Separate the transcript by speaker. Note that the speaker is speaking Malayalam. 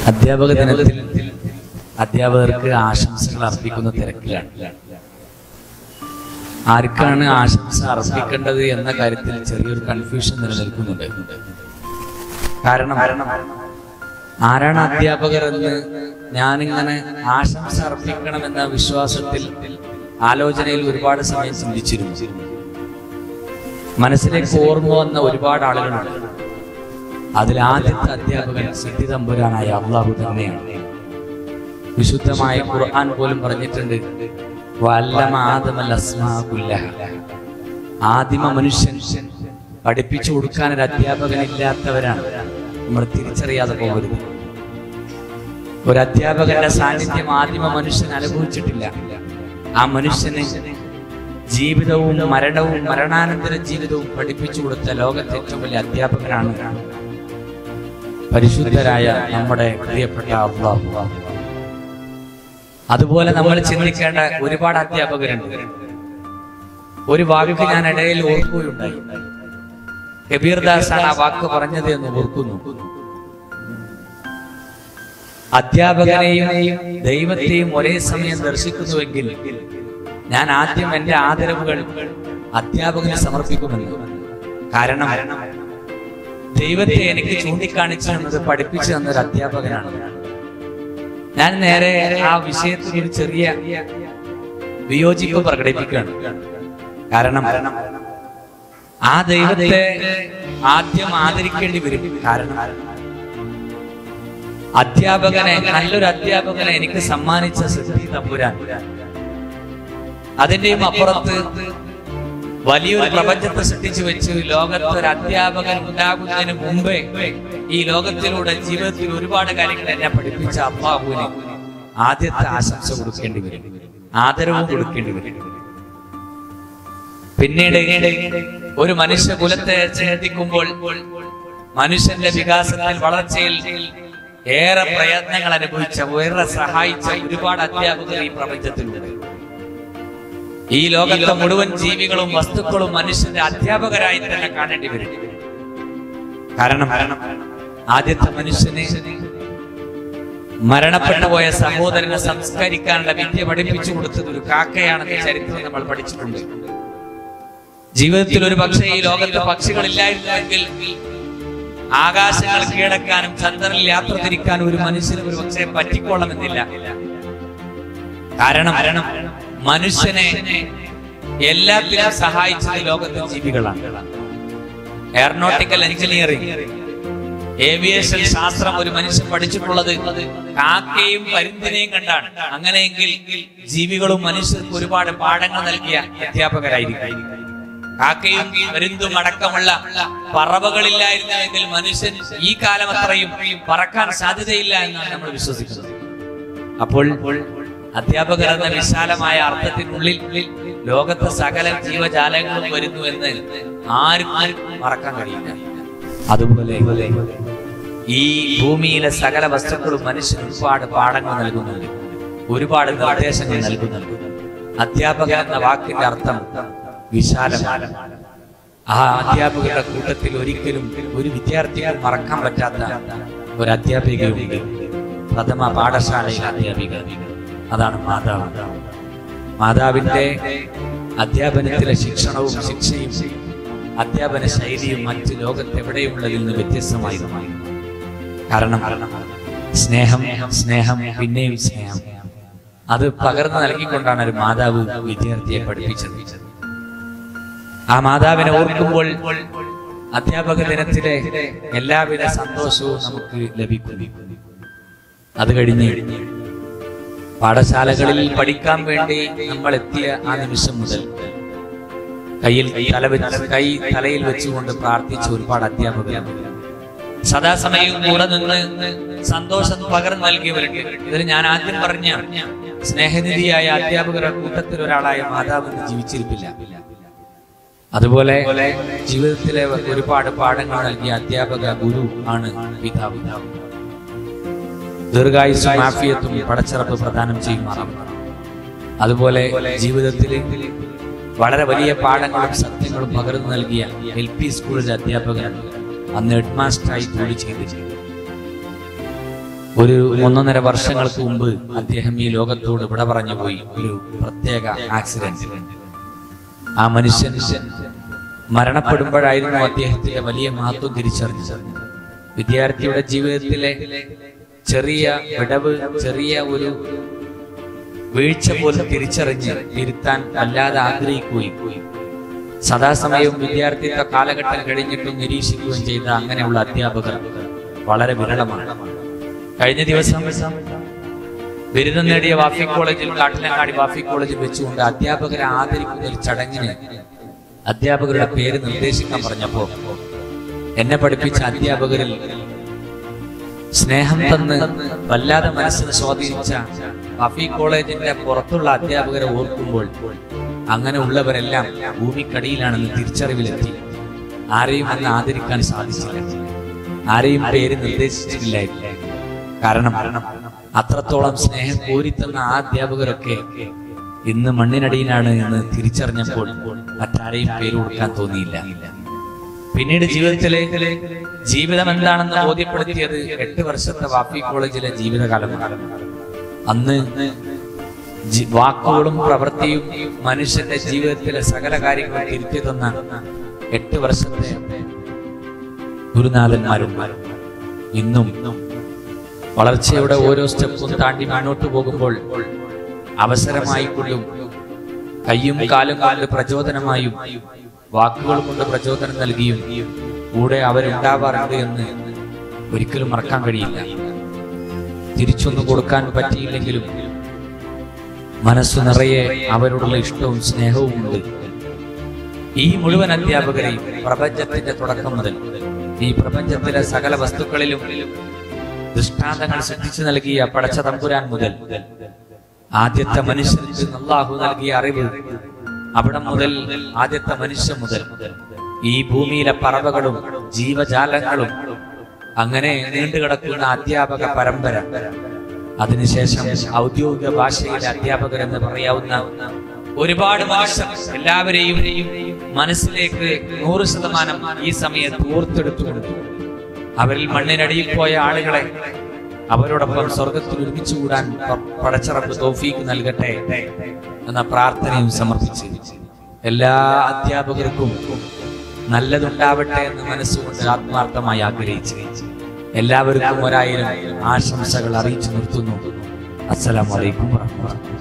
Speaker 1: അധ്യാപക ദിനത്തിൽ അധ്യാപകർക്ക് ആശംസകൾ അർപ്പിക്കുന്ന തിരക്കിലാണ് ആർക്കാണ് ആശംസ അർപ്പിക്കേണ്ടത് എന്ന കാര്യത്തിൽ ചെറിയൊരു കൺഫ്യൂഷൻ നിലനിൽക്കുന്നുണ്ട് കാരണം ആരാണ് അധ്യാപകർ എന്ന് ഞാനിങ്ങനെ ആശംസ അർപ്പിക്കണമെന്ന വിശ്വാസത്തിൽ ആലോചനയിൽ ഒരുപാട് സമയം ചിന്തിച്ചിരുന്നു മനസ്സിലേക്ക് ഓർമ്മ വന്ന ഒരുപാട് ആളുകളുണ്ട് അതിൽ ആദ്യത്തെ അധ്യാപകൻ സിദ്ധി തമ്പുരാനായ അള്ളാഹു തന്നെയാണ് വിശുദ്ധമായ ഖുർആൻ പോലും പറഞ്ഞിട്ടുണ്ട് വല്ലമ ആദമൽ അസ്മാ കുല്ലഹ. ആദിമ മനുഷ്യൻ പഠിപ്പിച്ചു കൊടുക്കാൻ ഒരു അധ്യാപകൻ ഇല്ലാത്തവരാണ് നമ്മൾ തിരിച്ചറിയാതെ പോകരുത് ഒരു അധ്യാപകന്റെ സാന്നിധ്യം ആദിമ മനുഷ്യൻ അനുഭവിച്ചിട്ടില്ല ആ മനുഷ്യന് ജീവിതവും മരണവും മരണാനന്തര ജീവിതവും പഠിപ്പിച്ചു കൊടുത്ത ലോകത്തെ ഏറ്റവും വലിയ അധ്യാപകനാണ് പരിശുദ്ധരായ നമ്മുടെ പ്രിയപ്പെട്ട അള്ളാഹു അതുപോലെ നമ്മൾ ചിന്തിക്കേണ്ട ഒരുപാട് അധ്യാപകരുണ്ട് ഒരു വാക്ക് ഞാൻ ഇടയിൽ ഓർക്കുകയുണ്ടായി കബീർദാസാണ് ആ വാക്ക് പറഞ്ഞത് എന്ന് ഓർക്കുന്നു അധ്യാപകനെയും ദൈവത്തെയും ഒരേ സമയം ദർശിക്കുന്നുവെങ്കിൽ ഞാൻ ആദ്യം എന്റെ ആദരവുകൾ അധ്യാപകന് സമർപ്പിക്കുമെന്ന് കാരണം ദൈവത്തെ എനിക്ക് ചൂണ്ടിക്കാണിച്ചു തന്നത് പഠിപ്പിച്ചു തന്നൊരു അധ്യാപകനാണ് ഞാൻ നേരെ ആ വിഷയത്തിൽ ഒരു ചെറിയ വിയോജിപ്പ് പ്രകടിപ്പിക്കുകയാണ് കാരണം ആ ദൈവത്തെ ആദ്യം ആദരിക്കേണ്ടി വരും കാരണം അധ്യാപകനെ നല്ലൊരു അധ്യാപകനെ എനിക്ക് സമ്മാനിച്ച സിദ്ധി തമ്പുരാൻ അതിന്റെയും അപ്പുറത്ത് വലിയൊരു പ്രപഞ്ചത്തെ സൃഷ്ടിച്ചു വെച്ച് ലോകത്ത് ഒരു അധ്യാപകൻ ഉണ്ടാകുന്നതിന് മുമ്പേ ഈ ലോകത്തിലൂടെ ജീവിതത്തിൽ ഒരുപാട് കാര്യങ്ങൾ എന്നെ പഠിപ്പിച്ച അള്ളാഹുവിന് ആദ്യത്തെ ആശംസ കൊടുക്കേണ്ടി വരും ആദരവും കൊടുക്കേണ്ടി വരും പിന്നീട് ഒരു മനുഷ്യ കുലത്തെ ചിന്തിക്കുമ്പോൾ മനുഷ്യന്റെ വികാസത്തിൽ വളർച്ചയിൽ ഏറെ പ്രയത്നങ്ങൾ അനുഭവിച്ച ഏറെ സഹായിച്ച ഒരുപാട് അധ്യാപകർ ഈ പ്രപഞ്ചത്തിലുണ്ട് ഈ ലോകത്തെ മുഴുവൻ ജീവികളും വസ്തുക്കളും മനുഷ്യന്റെ അധ്യാപകരായി തന്നെ കാണേണ്ടി വരും കാരണം ആദ്യത്തെ മനുഷ്യന് മരണപ്പെട്ടു പോയ സഹോദരനെ സംസ്കരിക്കാനുള്ള വിദ്യ പഠിപ്പിച്ചു കൊടുത്തത് ഒരു കാക്കയാണെന്ന് ചരിത്രം നമ്മൾ പഠിച്ചിട്ടുണ്ട് ജീവിതത്തിൽ ഒരു പക്ഷേ ഈ ലോകത്ത് പക്ഷികളില്ലായിരുന്നുവെങ്കിൽ ആകാശങ്ങൾ കീഴടക്കാനും ചന്ദ്രനിൽ യാത്ര തിരിക്കാനും ഒരു മനുഷ്യന് ഒരു പക്ഷേ പറ്റിക്കോളമെന്നില്ല കാരണം മനുഷ്യനെ എല്ലാത്തിനും സഹായിച്ചത് ലോകത്തെ ജീവികളാണ് എയറോനോട്ടിക്കൽ എഞ്ചിനീയറിംഗ് ഏവിയേഷൻ ശാസ്ത്രം ഒരു മനുഷ്യൻ പഠിച്ചിട്ടുള്ളത് കാക്കയും പരിന്തിനെയും കണ്ടാണ് അങ്ങനെയെങ്കിൽ ജീവികളും മനുഷ്യർക്ക് ഒരുപാട് പാഠങ്ങൾ നൽകിയ അധ്യാപകരായിരിക്കും കാക്കയും പരുന്തും അടക്കമുള്ള പറവകളില്ലായിരുന്നുവെങ്കിൽ മനുഷ്യൻ ഈ കാലം അത്രയും പറക്കാൻ സാധ്യതയില്ല എന്നാണ് നമ്മൾ വിശ്വസിക്കുന്നത് അപ്പോൾ അധ്യാപകർ എന്ന വിശാലമായ അർത്ഥത്തിനുള്ളിൽ ലോകത്തെ സകല ജീവജാലങ്ങളും വരുന്നു എന്ന് ആരും മറക്കാൻ കഴിയില്ല അതുപോലെ ഈ ഭൂമിയിലെ സകല വസ്തുക്കളും മനുഷ്യന് ഒരുപാട് പാഠങ്ങൾ നൽകുന്നുണ്ട് ഒരുപാട് നിർദ്ദേശങ്ങൾ നൽകുന്നുണ്ട് അധ്യാപകൻ എന്ന വാക്കിന്റെ അർത്ഥം വിശാലമാണ് ആ അധ്യാപകരുടെ കൂട്ടത്തിൽ ഒരിക്കലും ഒരു വിദ്യാർത്ഥികൾ മറക്കാൻ പറ്റാത്ത ഒരു അധ്യാപികയുണ്ട് പ്രഥമ പാഠശാലയിലെ അധ്യാപിക അതാണ് മാതാവ് മാതാവിന്റെ അധ്യാപനത്തിലെ ശിക്ഷണവും ശിക്ഷയും അധ്യാപന ശൈലിയും മറ്റ് ലോകത്തെവിടെയുള്ളതിൽ നിന്ന് വ്യത്യസ്തമായിരുന്നു കാരണം സ്നേഹം സ്നേഹം പിന്നെയും സ്നേഹം അത് പകർന്നു നൽകിക്കൊണ്ടാണ് ഒരു മാതാവ് വിദ്യാർത്ഥിയെ പഠിപ്പിച്ചത് ആ മാതാവിനെ ഓർക്കുമ്പോൾ അധ്യാപക ദിനത്തിലെ എല്ലാവിധ സന്തോഷവും നമുക്ക് ലഭിക്കുന്നു അത് കഴിഞ്ഞ് പാഠശാലകളിൽ പഠിക്കാൻ വേണ്ടി നമ്മൾ എത്തിയ ആ നിമിഷം മുതൽ കയ്യിൽ തല വെച്ച് കൈ തലയിൽ വെച്ചുകൊണ്ട് പ്രാർത്ഥിച്ച ഒരുപാട് അധ്യാപകർ സദാസമയവും കൂടെ നിന്ന് സന്തോഷം പകർന്നു നൽകിയവരുണ്ട് ഇതിൽ ഞാൻ ആദ്യം പറഞ്ഞ സ്നേഹനിധിയായ അധ്യാപകരുടെ കൂട്ടത്തിൽ ഒരാളായ മാതാവിന് ജീവിച്ചിരിപ്പില്ല അതുപോലെ ജീവിതത്തിലെ ഒരുപാട് പാഠങ്ങൾ നൽകിയ അധ്യാപക ഗുരു ആണ് പിതാവ് ദീർഘായുസും ആഫിയത്തും പടച്ചിറപ്പ് പ്രദാനം ചെയ്യുമാറാം അതുപോലെ ജീവിതത്തിൽ വളരെ വലിയ പാഠങ്ങളും സത്യങ്ങളും പകർന്നു നൽകിയ എൽ പി സ്കൂളിലെ അധ്യാപകൻ അന്ന് ഹെഡ് മാസ്റ്ററായി ജോലി ചെയ്തിട്ടുണ്ട് ഒരു ഒന്നൊന്നര വർഷങ്ങൾക്ക് മുമ്പ് അദ്ദേഹം ഈ ലോകത്തോട് വിട പറഞ്ഞു പോയി ഒരു പ്രത്യേക ആക്സിഡന്റ് ആ മനുഷ്യൻ മരണപ്പെടുമ്പോഴായിരുന്നു അദ്ദേഹത്തിന്റെ വലിയ മഹത്വം തിരിച്ചറിഞ്ഞത് വിദ്യാർത്ഥിയുടെ ജീവിതത്തിലെ ചെറിയ വിടവ് ചെറിയ ഒരു വീഴ്ച പോലും തിരിച്ചറിഞ്ഞ് തിരുത്താൻ അല്ലാതെ ആഗ്രഹിക്കുകയും സദാസമയവും വിദ്യാർത്ഥിത്വ കാലഘട്ടം കഴിഞ്ഞിട്ടും നിരീക്ഷിക്കുകയും ചെയ്ത അങ്ങനെയുള്ള അധ്യാപകർ വളരെ വിരളമാണ് കഴിഞ്ഞ ദിവസം ബിരുദം നേടിയ വാഫി കോളേജിൽ കാട്ടിലങ്ങാടി വാഫി കോളേജിൽ വെച്ചുകൊണ്ട് അധ്യാപകരെ ആദരിക്കുന്ന ഒരു ചടങ്ങിന് അധ്യാപകരുടെ പേര് നിർദ്ദേശിക്കാൻ പറഞ്ഞപ്പോ എന്നെ പഠിപ്പിച്ച അധ്യാപകരിൽ സ്നേഹം തന്ന് വല്ലാതെ മനസ്സിന് സ്വാധീനിച്ച വഫി കോളേജിന്റെ പുറത്തുള്ള അധ്യാപകരെ ഓർക്കുമ്പോൾ അങ്ങനെ ഉള്ളവരെല്ലാം ഭൂമിക്കടിയിലാണെന്ന് തിരിച്ചറിവിലെത്തി ആരെയും അന്ന് ആദരിക്കാൻ സാധിച്ചില്ല ആരെയും പേര് നിർദ്ദേശിച്ചിട്ടില്ലായിരുന്നു കാരണം അത്രത്തോളം സ്നേഹം കോരിത്തന്ന ആ അധ്യാപകരൊക്കെ ഇന്ന് മണ്ണിനടിയിലാണ് എന്ന് തിരിച്ചറിഞ്ഞപ്പോൾ മറ്റാരെയും പേര് കൊടുക്കാൻ തോന്നിയില്ല പിന്നീട് ജീവിതത്തിലെ ജീവിതം എന്താണെന്ന് ബോധ്യപ്പെടുത്തിയത് എട്ട് വർഷത്തെ വാഫി കോളേജിലെ ജീവിതകാലമാണ് അന്ന് ജി- വാക്കുകളും പ്രവൃത്തിയും മനുഷ്യന്റെ ജീവിതത്തിലെ സകല കാര്യങ്ങളും തിരുത്തി തന്ന എട്ട് വർഷത്തെ ഗുരുനാഥന്മാരും ഇന്നും വളർച്ചയുടെ ഓരോ സ്റ്റെപ്പും താണ്ടി മുന്നോട്ട് പോകുമ്പോൾ അവസരമായിക്കൊള്ളും കയ്യും കാലും കൊണ്ട് പ്രചോദനമായും വാക്കുകൾ കൊണ്ട് പ്രചോദനം നൽകിയും കൂടെ അവരുണ്ടാവാറുണ്ട് എന്ന് ഒരിക്കലും മറക്കാൻ കഴിയില്ല തിരിച്ചൊന്നും കൊടുക്കാൻ പറ്റിയില്ലെങ്കിലും മനസ്സു നിറയെ അവരോടുള്ള ഇഷ്ടവും സ്നേഹവും ഉണ്ട് ഈ മുഴുവൻ അധ്യാപകരെയും പ്രപഞ്ചത്തിന്റെ തുടക്കം മുതൽ ഈ പ്രപഞ്ചത്തിലെ സകല വസ്തുക്കളിലും ദൃഷ്ടാന്തങ്ങൾ സൃഷ്ടിച്ചു നൽകിയ പടച്ച തമ്പുരാൻ മുതൽ ആദ്യത്തെ മനുഷ്യർക്ക് അള്ളാഹു നൽകിയ അറിവ് അവിടെ മുതൽ ആദ്യത്തെ മനുഷ്യൻ മുതൽ ഈ ഭൂമിയിലെ പറവകളും ജീവജാലങ്ങളും അങ്ങനെ നീണ്ടുകിടക്കുന്ന അധ്യാപക പരമ്പര അതിനുശേഷം ഔദ്യോഗിക ഭാഷയിലെ അധ്യാപകർ എന്ന് പറയാവുന്ന ഒരുപാട് മനുഷ്യർ എല്ലാവരെയും മനസ്സിലേക്ക് നൂറ് ശതമാനം ഈ സമയത്ത് ഓർത്തെടുത്തുകൊണ്ട് അവരിൽ മണ്ണിനടിയിൽ പോയ ആളുകളെ അവരോടൊപ്പം സ്വർഗത്തിൽ ഒരുമിച്ച് കൂടാൻ പ- പടച്ചറപ്പ് തോഫീക്ക് നൽകട്ടെ എന്ന പ്രാർത്ഥനയും സമർപ്പിച്ച് എല്ലാ അധ്യാപകർക്കും നല്ലതുണ്ടാവട്ടെ എന്ന് മനസ്സുകൊണ്ട് ആത്മാർത്ഥമായി ആഗ്രഹിച്ച് എല്ലാവർക്കും ഒരായിരം ആശംസകൾ അറിയിച്ചു നിർത്തുന്നു അസ്സലാമലൈക്കും വാഹമത്തുള്ളാഹി